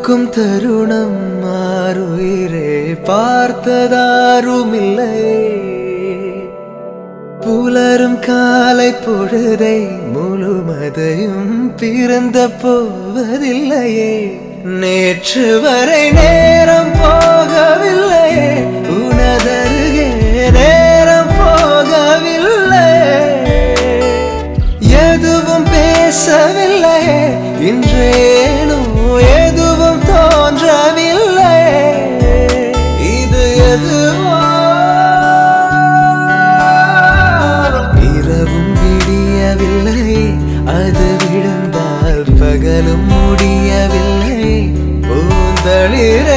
பூக்கும் தருணம் மாறுயிரே பார்த்ததாருமில்லை புலரும் காலை பொழுதை முழுமதையும் பிறந்த போவதில்லையே நேற்று வரை நேரம் போகவில்லையே உனதருகே நேரம் போகவில்லை எதுவும் பேசவில்லை இன்றேனோ எதுவும் தோன்றவில்லை இது எதுவோ இரவும் விடியவில்லை அது விழுந்தால் பகலும் முடியவில்லை பூந்தளிரே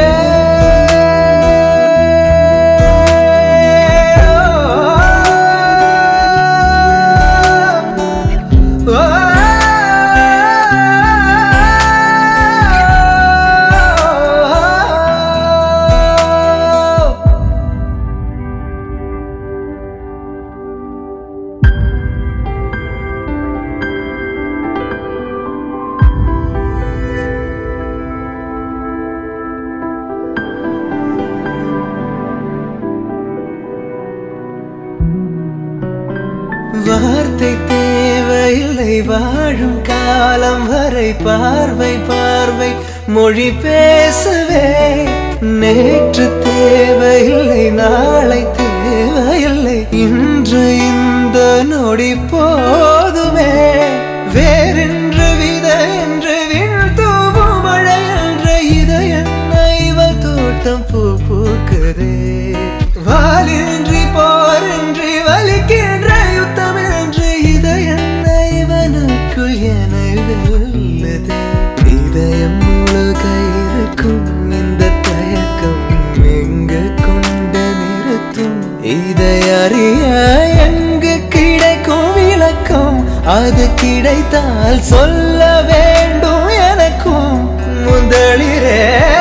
வார்த்தை தேவையில்லை வாழும் காலம் வரை பார்வை பார்வை மொழி பேசவே நேற்று தேவையில்லை நாளை தேவையில்லை இன்று இந்த நொடி போதுமே வேறென்று வித என்று விண் தூவும் மழை என்ற இதயன்ன இவள் தோட்டம் பூ பூக்குதே வாலின்றி போரின்றி வலிக்கின்ற யுத்தம் என்று இதயன்ன இவனுக்குள் என வெல்லுதே இதயம் முழுக இருக்கும் இந்த தயக்கம் எங்கு கொண்டு நிறுத்தும் இதை அறிய எங்கு கிடைக்கும் விளக்கம் அது கிடைத்தால் சொல்ல வேண்டும் எனக்கும் முதலிரே